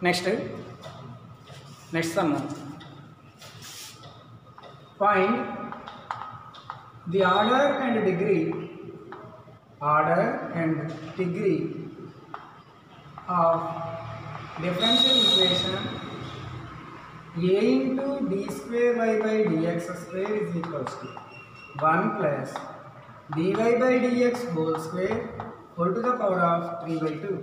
next next sum find the order and degree order and degree of differential equation a into d square y by dx square is equals to 1 plus dy by dx whole square whole to the power of 3 by 2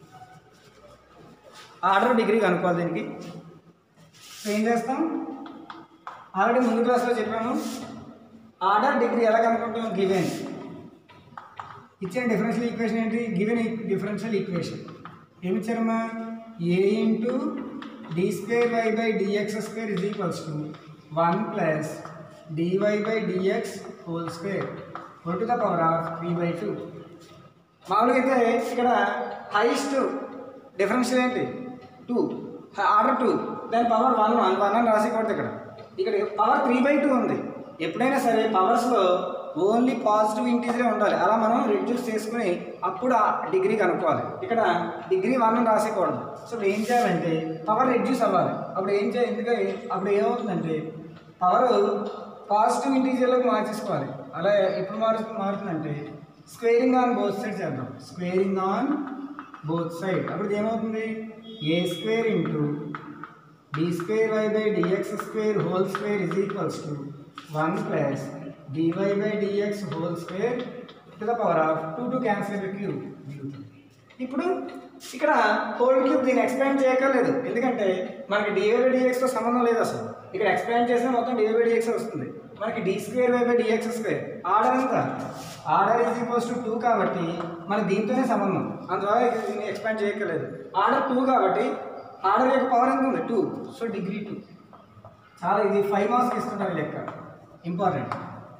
order degree కనుక్కోవాలి దీనికి so ఏం చేస్తాం already ముందు క్లాస్లో చెప్పాము order degree ఎలా కనుక్కుంటాం given ఇచ్చిన డిఫరెన్షియల్ ఈక్వేషన్ ఏంటి గివెన్ డిఫరెన్షియల్ ఈక్వేషన్ ఏమి ఇచ్చారమ్మా a into d square y by dx square is equals to one plus dy by dx whole square whole to the power of three by two మామూలుగా అయితే ఇక్కడ highest differential ఏంటి two order two దాని power one one one అని రాసేకూడదు ఇక్కడ ఇక్కడ power three by two ఉంది ఎప్పుడైనా సరే పవర్స్లో ఓన్లీ పాజిటివ్ ఇంటీజరే ఉండాలి అలా మనం రిడ్యూస్ చేసుకుని అప్పుడు ఆ డిగ్రీ కనుక్కోవాలి ఇక్కడ డిగ్రీ వన్ అని రాసేకూడదు సో ఇప్పుడు ఏం చేయాలంటే పవర్ రిడ్యూస్ అవ్వాలి అప్పుడు ఏం చేయాలి ఎందుకంటే అప్పుడు ఏమవుతుందంటే పవర్ పాజిటివ్ ఇంటీజర్లోకి మార్చేసుకోవాలి అలా ఎప్పుడు మారు మారుతుందంటే స్క్వేరింగ్ ఆన్ బోత్ సైడ్ చేద్దాం స్క్వేరింగ్ ఆన్ బోత్ సైడ్ అప్పుడు ఇది ఏమవుతుంది a square into d square y by dx square whole square is equals to one plus dy by dx whole square to the power of two two cancel cube మిగులుతుంది ఇప్పుడు ఇక్కడ whole cube దీన్ని expand చేయక్కర్లేదు ఎందుకంటే మనకి DY by డిఎక్స్తో సంబంధం లేదు అసలు ఇక్కడ ఎక్స్పాండ్ చేసినా మొత్తం డివై బై డిఎక్స్ వస్తుంది మనకి d square y by dx square order ఎంత order is equals to two కాబట్టి మనకి దీంతోనే సంబంధం అందువల్ల ఇది దీన్ని ఎక్స్పాండ్ చేయక్కర్లేదు ఆర్డర్ టూ కాబట్టి ఆర్డర్ యొక్క పవర్ ఎంత ఉంది టూ సో డిగ్రీ టూ చాలా ఇది ఫైవ్ మార్క్స్కి ఇస్తున్నారు ఈ లెక్క important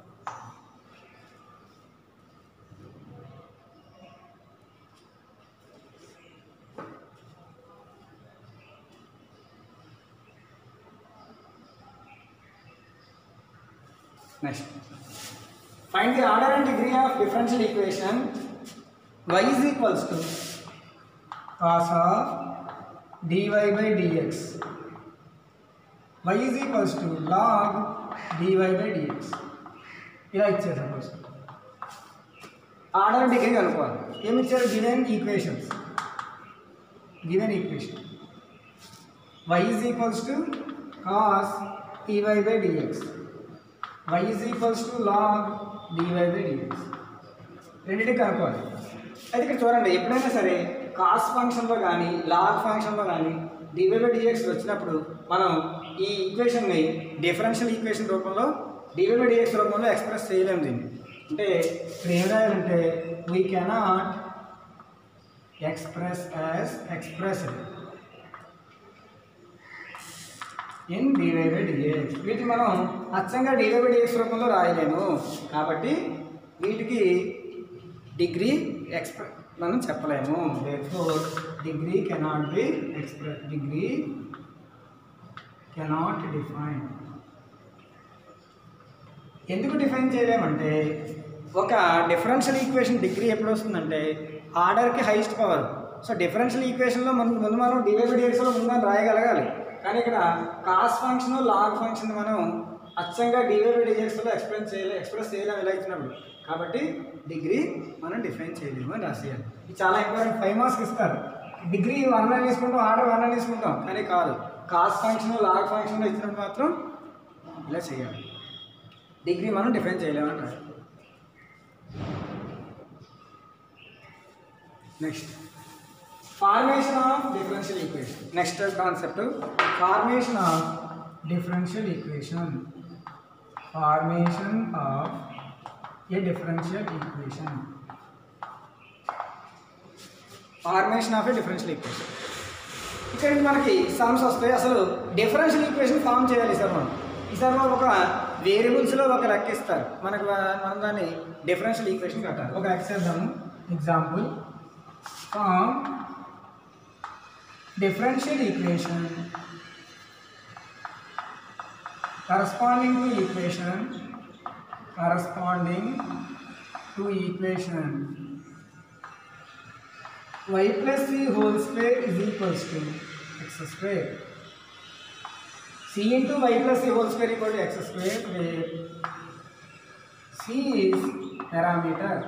next find the order and degree of differential equation y is equals to cos of dy by dx y is equals to log dy by dx ఇలా ఇచ్చారు suppose order degree కనుక్కోవాలి ఏమి ఇచ్చారు given equations given equation y is equals to cos dy by dx y is equals to log dy by dx రెండింటికి కనుక్కోవాలి అయితే ఇక్కడ చూడండి ఎప్పుడైనా సరే కాస్ ఫంక్షన్లో కానీ లాగ్ ఫంక్షన్లో కానీ డివై బై డిఎక్స్ వచ్చినప్పుడు మనం ఈ ఈక్వేషన్ని డిఫరెన్షియల్ ఈక్వేషన్ రూపంలో డివై బై డిఎక్స్ రూపంలో ఎక్స్ప్రెస్ చేయలేము దీన్ని అంటే ఇప్పుడు ఏం రాయాలంటే we cannot express as express in dy by dx వీటిని మనం అచ్చంగా డివై బై డిఎక్స్ రూపంలో రాయలేము కాబట్టి వీటికి డిగ్రీ ఎక్స్ప్రె మనం చెప్పలేము for degree cannot be express degree cannot define ఎందుకు డిఫైన్ చేయలేమంటే ఒక డిఫరెన్షియల్ ఈక్వేషన్ డిగ్రీ ఎప్పుడు వస్తుందంటే ఆర్డర్కి హైయెస్ట్ పవర్ సో డిఫరెన్షియల్ ఈక్వేషన్లో మనం ముందు మనం డివైబిడిఎక్స్లో ముందు మనం రాయగలగాలి కానీ ఇక్కడ కాస్ ఫంక్షన్ లాగ్ ఫంక్షన్ మనం అచ్చంగా డివైబిడిఎక్స్లో ఎక్స్ప్రెస్ చేయలే ఎక్స్ప్రెస్ చేయలేము ఇలా ఇచ్చినప్పుడు కాబట్టి డిగ్రీ మనం డిఫైన్ చేయలేము అని రాసేయాలి ఇది చాలా ఇంపార్టెంట్ ఫైవ్ మార్క్స్ ఇస్తారు డిగ్రీ వన్ అని తీసుకుంటాం ఆర్డర్ వన్ అని తీసుకుంటాం కానీ కాదు కాస్ ఫంక్షన్ లాగ్ ఫంక్షన్లో ఇచ్చినప్పుడు మాత్రం ఇలా చేయాలి డిగ్రీ మనం డిఫైన్ చేయలేమని రాయాలి next formation of differential equation next concept formation of differential equation formation of a differential equation formation of a differential equation ఇక్కడ నుంచి మనకి సమ్స్ వస్తాయి అసలు డిఫరెన్షియల్ ఈక్వేషన్ ఫామ్ చేయాలి సార్ మనం ఈసారి మనం ఒక వేరియబుల్స్లో ఒక లెక్క ఇస్తారు మనకు వా- మనం దాన్ని డిఫరెన్షియల్ ఈక్వేషన్ కట్టాలి ఒక ఎక్స్ చేద్దాము example form differential equation corresponding to equation corresponding to equation y plus c whole square is equals to x square c into y plus c whole square equal to x square where c is parameter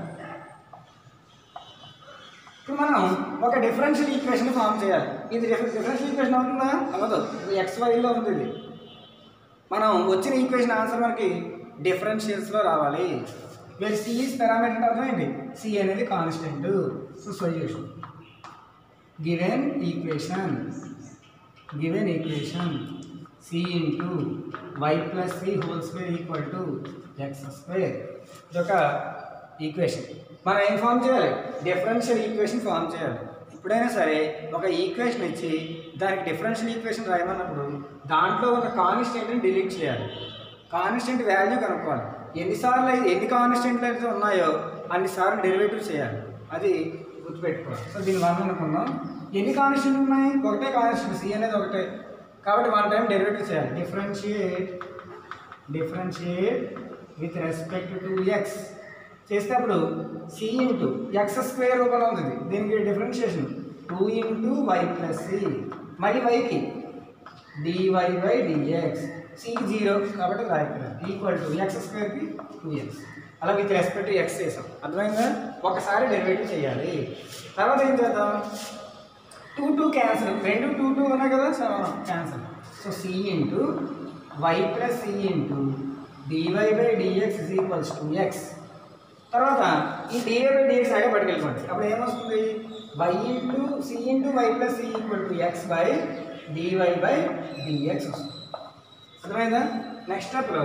ఇప్పుడు మనం ఒక differential equation form చేయాలి ఇది differential equation అవుతుందా అవ్వదు X వైలో ఉంది ఇది మనం వచ్చిన ఈక్వేషన్ ఆన్సర్ మనకి డిఫరెన్షియల్స్లో రావాలి వేర్ సి ఈజ్ పారామీటర్ అంటే అర్థం ఏంటి సి అనేది constant so solution given equation given equation c into y plus c whole square equal to x square ఇదొక ఈక్వేషన్ మనం ఏం ఫామ్ చేయాలి డిఫరెన్షియల్ ఈక్వేషన్ ఫామ్ చేయాలి ఎప్పుడైనా సరే ఒక ఈక్వేషన్ ఇచ్చి దానికి డిఫరెన్షియల్ ఈక్వేషన్ రాయమన్నప్పుడు దాంట్లో ఉన్న కాన్స్టెంట్ని డిలీట్ చేయాలి కాన్స్టెంట్ వాల్యూ కనుక్కోవాలి ఎన్నిసార్లు అయితే ఎన్ని కాన్స్టెంట్లు అయితే ఉన్నాయో అన్నిసార్లు డెరివేటివ్ చేయాలి అది గుర్తుపెట్టుకోవాలి సో దీని వన్ అనుకుందాం ఎన్ని కాన్స్టెంట్ ఉన్నాయి ఒకటే కాన్స్టెంట్ సి అనేది ఒకటే కాబట్టి వన్ టైం డెరివేటివ్ చేయాలి differentiate differentiate with respect to x చేస్తే అప్పుడు సి ఇంటూ ఎక్స్ స్క్వేర్ రూపంలో ఉంటుంది దీనికి differentiation two into y plus c మళ్ళీ వైకి dy by dx c zero కాబట్టి రాయకూడదు ఈక్వల్ టు ఎక్స్ స్క్వేర్కి టూ ఎక్స్ అలా విత్ రెస్పెక్ట్ టు ఎక్స్ చేసాం అర్థమైందా ఒకసారి డెరివేటివ్ చేయాలి తర్వాత ఏం చేద్దాం టూ టూ క్యాన్సల్ రెండు టూ టూ ఉన్నాయి కదా so cancel so c into y plus c into DY by dx is equals to x తర్వాత ఈ డివై బై డిఎక్స్ అడే పట్టుకెళ్ళిపోండి అప్పుడు ఏమొస్తుంది y into c into y plus c equal to x by dy by dx వస్తుంది అర్థమైందా next స్టెప్లో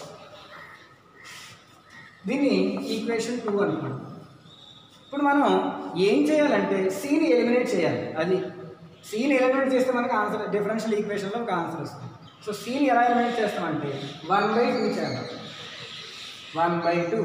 దీన్ని ఈక్వేషన్ టూ అనుకోండి ఇప్పుడు మనం ఏం చేయాలంటే సీని ఎలిమినేట్ చేయాలి అది సీని ఎలిమినేట్ చేస్తే మనకు ఆన్సర్ డిఫరెన్షియల్ ఈక్వేషన్లో ఒక ఆన్సర్ వస్తుంది సో సీని ఎలా ఎలిమినేట్ చేస్తామంటే వన్ బై టూ చేద్దాం one by two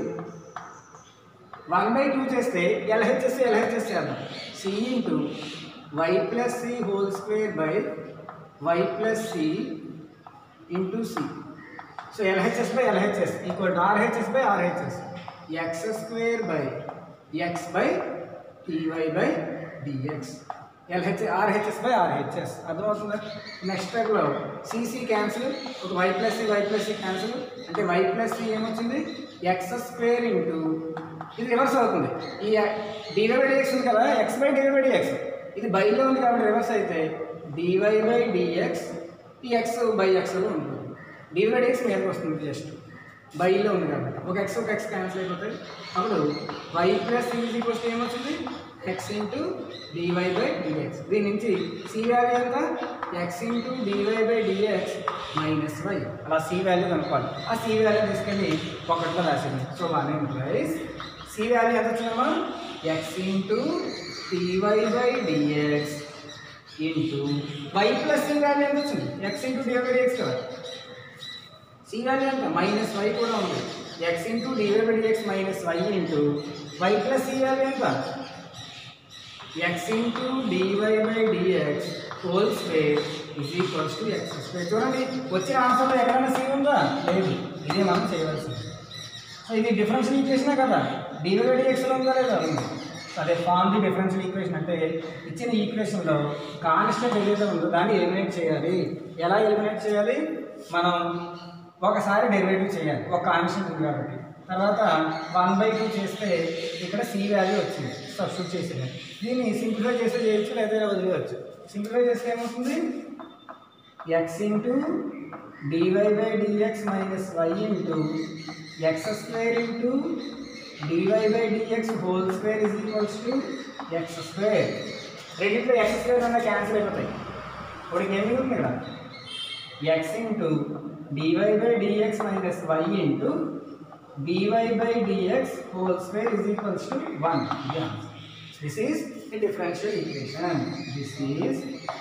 one by two చేస్తే ఎల్హెచ్ఎస్ ఎల్హెచ్ఎస్ చేద్దాం c into y plus c whole square by y plus c into c so LHS by LHS equal to RHS by RHS x square by x by dy by dx LH RHS by RHS అర్థమవుతుందా next స్టెప్లో c c cancel ఒక y plus c y plus c cancel అంటే y plus c ఏమొచ్చింది X square into ఇది reverse అవుతుంది ఈ dy by dx ఉంది కదా x by dy by dx ఇది బైలో ఉంది కాబట్టి రివర్స్ అయితే డివై బై డిఎక్స్ ఈ ఎక్స్ బై ఎక్స్లో ఉంటుంది డివై బై డిఎక్స్ మీదకి వస్తుంది జస్ట్ బైలో ఉంది కాబట్టి ఒక ఎక్స్ ఒక ఎక్స్ క్యాన్సిల్ అయిపోతాయి అప్పుడు వై ప్లస్ ఈజ్ ఈక్వల్స్ ఏమొచ్చింది x into DY by dx దీని నుంచి సి వాల్యూ ఎంత x into DY by dx minus y అలా సి వాల్యూ కనుక్కోవాలి ఆ సి వాల్యూ తీసుకెళ్ళి ఒకటిలో రాసింది so one implies c value ఎంత వచ్చిందమ్మా x into dy by dx into y plus c value ఎంత వచ్చింది x into DY by dx కదా సి వాల్యూ ఎంత మైనస్ వై కూడా ఉంది x into DY by dx minus y into y plus c value ఎంత x into DY by dx whole square is equals to x square చూడండి వచ్చిన ఆన్సర్లో ఎక్కడైనా C ఉందా లేదు ఇదే మనం చేయవలసింది సో ఇది డిఫరెన్షియల్ ఈక్వేషనే కదా డివై బై డిఎక్స్లో ఉందా లేదా ఉంది సో అదే ఫామ్ ది డిఫరెన్షియల్ ఈక్వేషన్ అంటే ఇచ్చిన ఈక్వేషన్లో కాన్స్టెంట్ ఏదైతే ఉందో దాన్ని ఎలిమినేట్ చేయాలి ఎలా ఎలిమినేట్ చేయాలి మనం ఒకసారి డెరివేటివ్ చేయాలి ఒక కాన్స్టెంట్ ఉంది కాబట్టి తర్వాత వన్ బై టూ చేస్తే ఇక్కడ సి వాల్యూ వచ్చింది సబ్స్టిట్యూట్ చేసేది దీన్ని సింప్లిఫై చేస్తే చేయొచ్చు లేదా వదిలేయచ్చు సింప్లిఫై చేస్తే ఏమవుతుంది x into DY by dx minus y into x square into DY by dx whole square is equals to x square రెండింటిలో ఎక్స్ స్క్వేర్ అన్న క్యాన్సిల్ అయిపోతాయి ఇప్పుడు ఏమి ఉంది ఇక్కడ x into DY by dx minus y into DY by dx whole square is equals to one this is a differential equation this is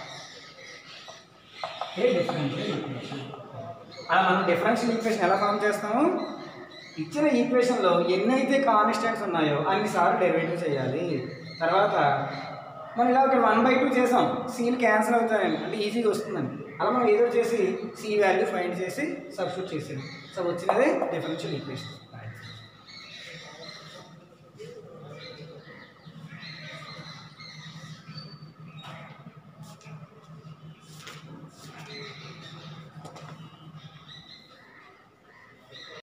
a differential equation అలా మనం differential equation ఎలా form చేస్తాము ఇచ్చిన ఈక్వేషన్లో ఎన్నైతే కాన్స్టెంట్స్ ఉన్నాయో అన్నిసార్లు derivative చేయాలి తర్వాత మనం ఇలా ఇక్కడ వన్ బై టూ చేసాం సీలు క్యాన్సిల్ అవుతాయండి అంటే ఈజీగా వస్తుందండి అలా మనం ఏదో చేసి సి వాల్యూ ఫైండ్ చేసి సబ్స్టిట్యూట్ చేసేది సో వచ్చినదే డిఫరెన్షియల్ ఈక్వేషన్